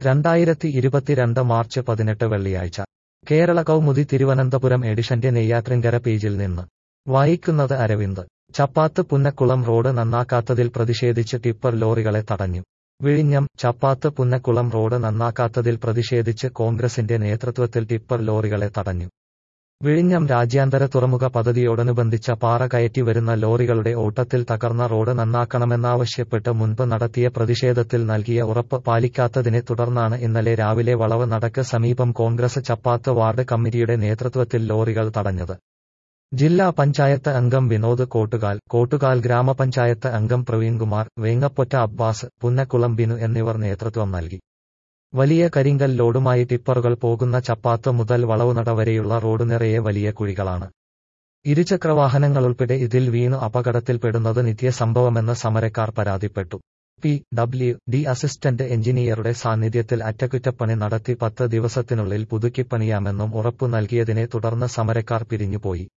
രണ്ടായിരത്തി ഇരുപത്തിരണ്ട് മാർച്ച് പതിനെട്ട് വെള്ളിയാഴ്ച കേരള കൗമുദി തിരുവനന്തപുരം എഡിഷന്റെ നെയ്യാറ്റിൻകര പേജിൽ നിന്ന് വായിക്കുന്നത് അരവിന്ദ് ചപ്പാത്ത് പുന്നക്കുളം റോഡ് നന്നാക്കാത്തതിൽ പ്രതിഷേധിച്ച് ടിപ്പർ ലോറികളെ തടഞ്ഞു വിഴിഞ്ഞം ചപ്പാത്ത് പുന്നക്കുളം റോഡ് നന്നാക്കാത്തതിൽ പ്രതിഷേധിച്ച് കോൺഗ്രസിന്റെ നേതൃത്വത്തിൽ ടിപ്പർ ലോറികളെ തടഞ്ഞു വിഴിഞ്ഞം രാജ്യാന്തര തുറമുഖ പദ്ധതിയോടനുബന്ധിച്ച പാറ കയറ്റി വരുന്ന ലോറികളുടെ ഓട്ടത്തിൽ തകർന്ന റോഡ് നന്നാക്കണമെന്നാവശ്യപ്പെട്ട് മുൻപ് നടത്തിയ പ്രതിഷേധത്തിൽ നൽകിയ ഉറപ്പ് പാലിക്കാത്തതിനെ തുടർന്നാണ് ഇന്നലെ രാവിലെ വളവ് നടക്ക് സമീപം കോൺഗ്രസ് ചപ്പാത്ത് വാർഡ് കമ്മിറ്റിയുടെ നേതൃത്വത്തിൽ ലോറികൾ തടഞ്ഞത് ജില്ലാ പഞ്ചായത്ത് അംഗം വിനോദ് കോട്ടുകാൽ കോട്ടുകാൽ ഗ്രാമപഞ്ചായത്ത് അംഗം പ്രവീൺകുമാർ വേങ്ങപ്പൊറ്റ അബ്ബാസ് പുന്നക്കുളം ബിനു എന്നിവർ നേതൃത്വം നൽകി വലിയ കരിങ്കൽ ലോഡുമായി ടിപ്പറുകൾ പോകുന്ന ചപ്പാത്ത് മുതൽ വളവുനട വരെയുള്ള റോഡ് നിറയെ വലിയ കുഴികളാണ് ഇരുചക്രവാഹനങ്ങളുൾപ്പെടെ ഇതിൽ വീണു അപകടത്തിൽപ്പെടുന്നത് നിത്യസംഭവമെന്ന് സമരക്കാർ പരാതിപ്പെട്ടു പി ഡബ്ല്യു ഡി അസിസ്റ്റന്റ് എഞ്ചിനീയറുടെ സാന്നിധ്യത്തിൽ അറ്റകുറ്റപ്പണി നടത്തി പത്ത് ദിവസത്തിനുള്ളിൽ പുതുക്കിപ്പണിയാമെന്നും ഉറപ്പു നൽകിയതിനെ തുടർന്ന് സമരക്കാർ പിരിഞ്ഞുപോയി